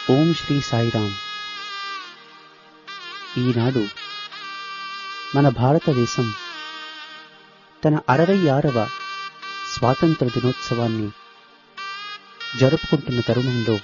ఓం శ్రీ సాయిరాం ఈనాడు మన భారతదేశం తన అరవై ఆరవ స్వాతంత్ర దినోత్సవాన్ని జరుపుకుంటున్న తరుణంలో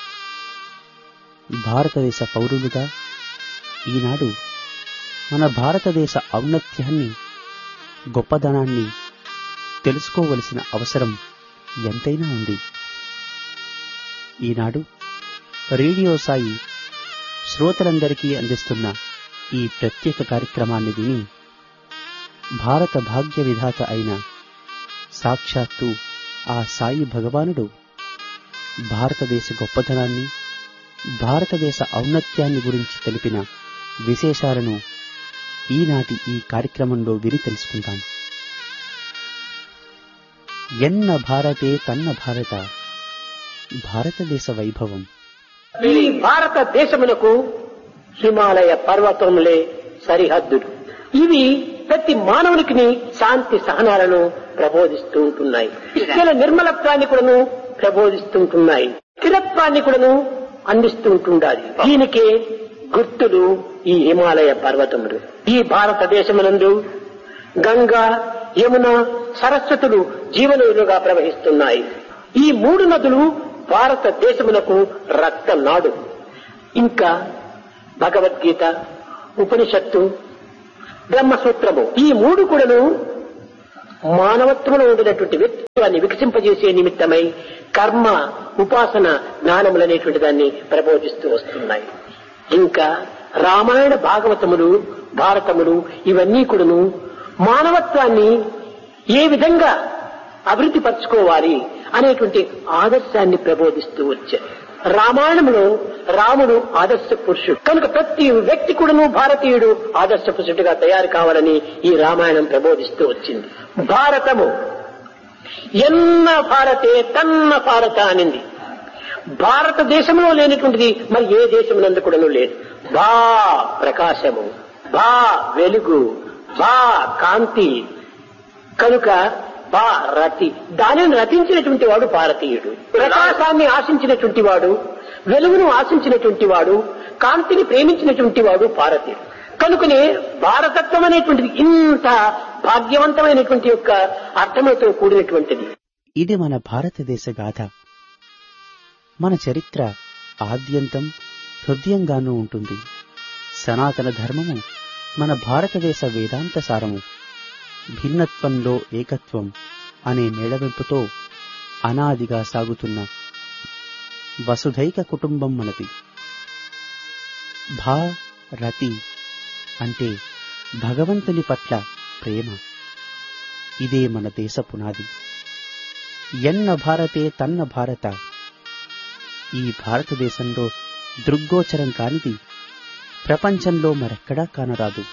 భారతదేశ పౌరులుగా ఈనాడు మన భారతదేశ ఔన్నత్యాన్ని గొప్పదనాన్ని తెలుసుకోవలసిన అవసరం ఎంతైనా ఉంది ఈనాడు రేడియో సాయి శ్రోతలందరికీ అందిస్తున్న ఈ ప్రత్యేక కార్యక్రమాన్ని విని భారత భాగ్య విధాత అయిన సాక్షాత్తు ఆ సాయి భగవానుడు భారతదేశ గొప్పతనాన్ని భారతదేశ ఔన్నత్యాన్ని గురించి తెలిపిన విశేషాలను ఈనాటి ఈ కార్యక్రమంలో విని తెలుసుకుందాం ఎన్న భారతే తన్న భారత భారతదేశ వైభవం ఈ భారతదేశమునకు హిమాలయ పర్వతములే సరిహద్దులు ఇవి ప్రతి మానవునికి శాంతి సహనాలను ప్రబోధిస్తూ ఉంటున్నాయి ఇచ్చల నిర్మలత్వాన్ని కూడాను ప్రబోధిస్తూ ఉంటున్నాయి స్థిరత్వాన్ని కూడాను అందిస్తూ ఉంటుండాలి దీనికే గుర్తులు ఈ హిమాలయ పర్వతములు ఈ భారతదేశమునందు గంగా యమున సరస్వతులు జీవనదులుగా ప్రవహిస్తున్నాయి ఈ మూడు నదులు భారతదేశమునకు రక్త నాడు ఇంకా భగవద్గీత ఉపనిషత్తు బ్రహ్మసూత్రము ఈ మూడు కూడాను మానవత్వంలో ఉండినటువంటి వ్యక్తిత్వాన్ని వికసింపజేసే నిమిత్తమై కర్మ ఉపాసన జ్ఞానములు అనేటువంటి దాన్ని ప్రబోధిస్తూ వస్తున్నాయి ఇంకా రామాయణ భాగవతములు భారతములు ఇవన్నీ కూడాను మానవత్వాన్ని ఏ విధంగా అభివృద్ధి పరచుకోవాలి అనేటువంటి ఆదర్శాన్ని ప్రబోధిస్తూ వచ్చారు రామాయణంలో రాముడు ఆదర్శ పురుషుడు కనుక ప్రతి వ్యక్తి కూడాను భారతీయుడు ఆదర్శ పురుషుడిగా తయారు కావాలని ఈ రామాయణం ప్రబోధిస్తూ వచ్చింది భారతము ఎన్న భారతే తన్న భారత అనింది భారతదేశంలో లేనటువంటిది మరి ఏ దేశమునందు కూడాను లేదు భా ప్రకాశము భా వెలుగు భా కాంతి కనుక బా రతి దానిని రచించినటువంటి వాడు భారతీయుడు ప్రకాశాన్ని ఆశించినటువంటి వాడు వెలుగును ఆశించినటువంటి వాడు కాంతిని ప్రేమించినటువంటి వాడు భారతీయుడు కనుకనే భారతత్వం అనేటువంటిది ఇంత భాగ్యవంతమైనటువంటి యొక్క అర్థములతో కూడినటువంటిది ఇది మన భారతదేశ గాథ మన చరిత్ర ఆద్యంతం హృదయంగానూ ఉంటుంది సనాతన ధర్మము మన భారతదేశ వేదాంత సారము భిన్నత్వంలో ఏకత్వం అనే మేళవింపుతో అనాదిగా సాగుతున్న వసుధైక కుటుంబం మనది భా రతి అంటే భగవంతుని పట్ల ప్రేమ ఇదే మన దేశ పునాది ఎన్న భారతే తన్న భారత ఈ భారతదేశంలో దృగ్గోచరం కానిది ప్రపంచంలో మరెక్కడా కానరాదు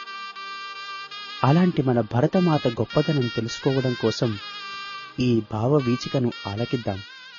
అలాంటి మన భరతమాత గొప్పదనం తెలుసుకోవడం కోసం ఈ భావ వీచికను ఆలకిద్దాం